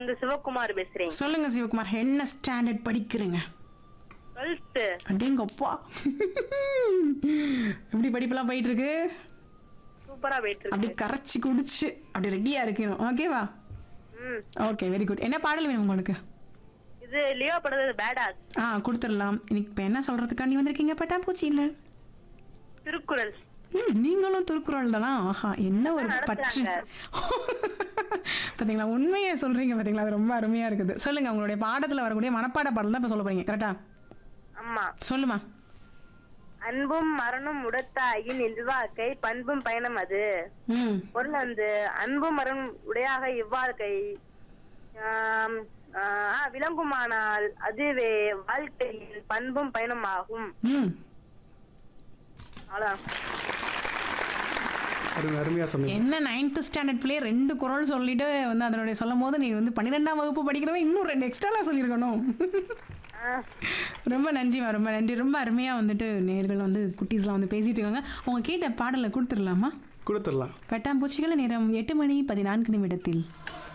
இந்த சிவகுமார் பேசுறேன் சொல்லுங்க சிவகுமார் என்ன ஸ்டாண்டர்ட் படிக்கிறீங்க டுவெல்த்து அடேங்கப்பா எப்படி படிப்பெல்லாம் போயிட்டு இருக்கு சூப்பரா போயிட்டு அப்படி இருக்கு கரைச்சி குடிச்சு அப்படி ரெடியா இருக்கணும் ஓகேவா ம் ஓகே வெரி குட் என்ன பாடல் வேணும் உங்களுக்கு இது லியோ படது பேடாஸ் ஆ கொடுத்துடலாம் இன்னைக்கு இப்போ என்ன சொல்றதுக்காண்டி வந்திருக்கீங்க பட்டாம்பூச்சி இல்ல திருக்குறள் ம், நீங்களும் திருக்குறள் தானா ஆஹா என்ன ஒரு பற்று பாத்தீங்களா உண்மையை சொல்றீங்க பாத்தீங்களா அது ரொம்ப அருமையா இருக்குது சொல்லுங்க உங்களுடைய பாடத்துல வரக்கூடிய மனப்பாட பாடல் தான் இப்ப சொல்ல போறீங்க கரெக்டா ஆமா சொல்லுமா அன்பும் மரணம் உடத்தாயின் இல்வாக்கை பண்பும் பயணம் அது ம் பொருள் வந்து அன்பும் மரம் உடையாக இவ்வாழ்க்கை ஆம், ஆ, விளங்குமானால் அதுவே வாழ்க்கையில் பண்பும் பயணம் ஆகும் ம் அவ்வளவுதான் அருமை அருமையா சொன்னீங்க என்ன நைன்த் ஸ்டாண்டர்ட் பிள்ளைய ரெண்டு குரல் சொல்லிட்டு வந்து அதனுடைய சொல்லும் போது நீ வந்து பன்னிரெண்டாம் வகுப்பு படிக்கிறவன் இன்னும் ரெண்டு எக்ஸ்ட்ராலாம் சொல்லியிருக்கணும் ஆ, ரொம்ப நன்றிமா ரொம்ப நன்றி ரொம்ப அருமையாக வந்துட்டு நேர்கள் வந்து குட்டீஸ்லாம் வந்து பேசிட்டு இருக்காங்க அவங்க கேட்ட பாடலை கொடுத்துடலாமா கொடுத்துடலாம் பட்டாம்பூச்சிகள் நேரம் எட்டு மணி பதினான்கு நிமிடத்தில்